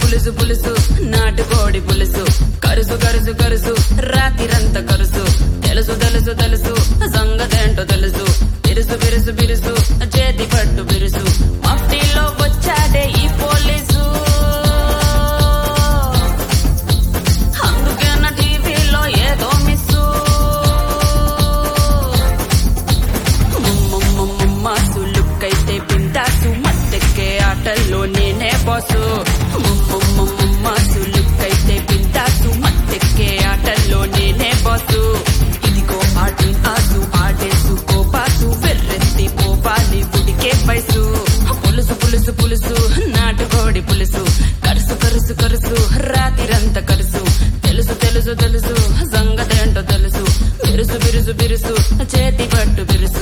పులుసు పులుసు నాటుకోడి పులుసు కరుసు కరుసు కరుసు రాతిరంత కరుసు తెలుసు తెలుసు తెలుసు సంగతేంటో తెలుసు బిరుసు బిరుసు బిరుసు చేతి పట్టు బిరుసు మఫ్టీలో వచ్చాడే ఈ పోలీసు అందుకే నా టీవీలో ఏదో మిస్సు మాసు లుక్ అయితే బిందాసు మత్తెక్కే ఆటల్లో నేనే బాసు మాసు లుక్ అయితే బిందాసు మత్తెక్కే ఆటల్లో నేనే బాసు ఇదిగో ఆడి ఆసు ఆడేసు కోపాసు వెర్రెత్తి పోపాలి ఉడికే వయసు పులుసు పులుసు పులుసు నాటుకోడి పులుసు కరుసు కరుసు కరుసు రాతిరంత కరుసు తెలుసు తెలుసు తెలుసు సంగతేంటో తెలుసు బిరుసు బిరుసు బిరుసు చేతి పట్టు బిరుసు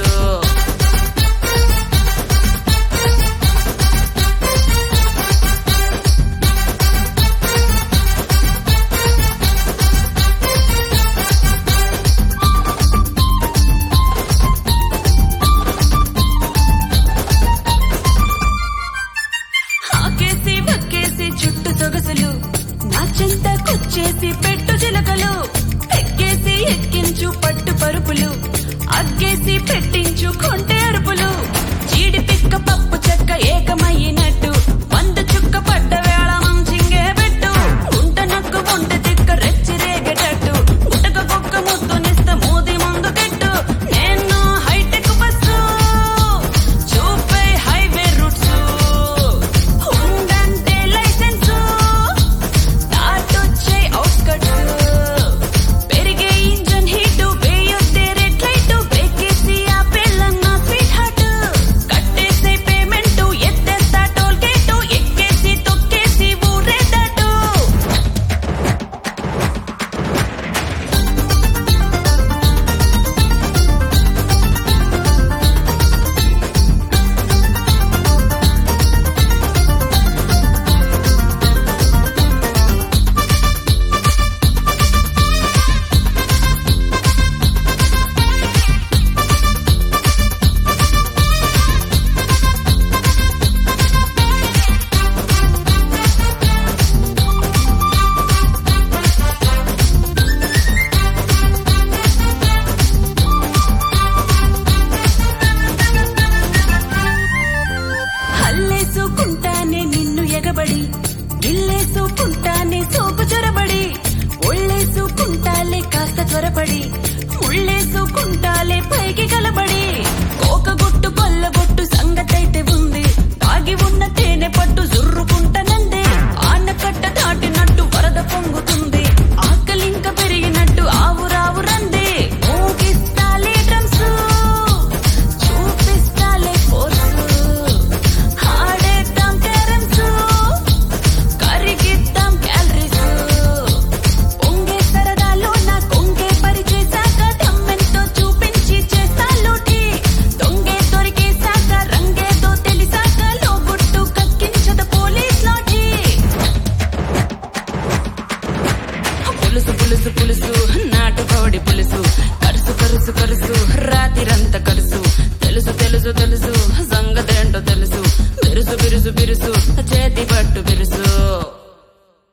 ఆకేసి వక్కేసి చుట్టు సొగసులు నా చెంత కుచ్చేసి పెట్టు చిలకలు ఎక్కేసి ఎక్కించు పట్టు పరుపులు అగ్గేసి పెట్టించు కొంటె అరుపులు చీడి పిక్క పప్పు చెక్క ఏకమయ్యినట్టు వంద చుక్క పడ్డ వేళ మంచింగే పెట్టు గుంట నక్కు గుంట తిక్క రెచ్చి రేగేటట్టు గుటక కుక్క ముద్దునిస్త మూది ముందు కెట్టు నేను హైటెక్ బస్సు చూపే హైవే రూట్స్ ఉందంటే లైసెన్సు దాటొచ్చే అవుట్కట్స్ పెరిగే ఇంజన్ హీట్ వేయొద్దే రెడ్ లైట్ బెక్కేసి ఆ పిల్లన్న స్వీట్ హార్ట్ కట్టేసే పేమెంట్ ఎత్తేస్తా టోల్ గేట్ ఎక్కేసి తొక్కేసి ఊరే దాటు హల్లేసుకుంటానే నిన్ను ఎగబడి ఇల్లేసుకుంటానే సోపు చొరబడి ఒళ్ళేసుకుంటాలే కాస్త త్వరపడి ముళ్ళేసుకుంటాలే పైకి